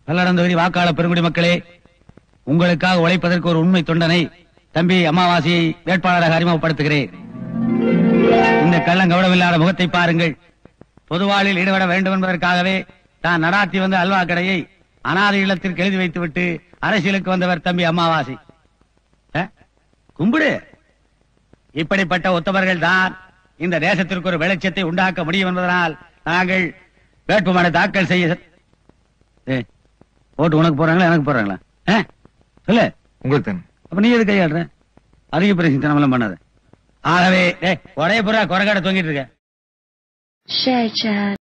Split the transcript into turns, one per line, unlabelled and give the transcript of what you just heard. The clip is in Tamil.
பல்லடந்தொகுதி வாக்காளர் பெருங்குடி மக்களே உங்களுக்காக உழைப்பதற்கு ஒரு உண்மை தொண்டனை தம்பி அமாவாசையை வேட்பாளராக அறிமுகப்படுத்துகிறேன் இந்த கள்ளம் கவனமில்லாத முகத்தை பாருங்கள் பொதுவாழில் ஈடுபட வேண்டும் என்பதற்காகவே தான் நடாத்தி வந்த அல்வா கடையை அனாதை இல்லத்திற்கு எழுதி வைத்துவிட்டு அரசியலுக்கு வந்தவர் தம்பி அமாவாசை அஹ்? கும்பிடு இப்படிப்பட்ட உத்தமர்கள் தான் இந்த தேசத்திற்கு ஒரு வெளிச்சத்தை உண்டாக்க முடியும் என்பதனால் நாங்கள் வேட்புமனு தாக்கல் செய்ய ஏய், ஓட்டு உனக்கு போறாங்களா எனக்கு போறாங்களா ஆ? சொல்லு
உங்களுக்கு தானே
அப்ப நீ எது கையாடுற அதிக பிரசித்தனமெல்லாம் பண்ணாத ஆகவே டேய், ஒரே புறா குறைகாட தொங்கிட்டு இருக்க
share chat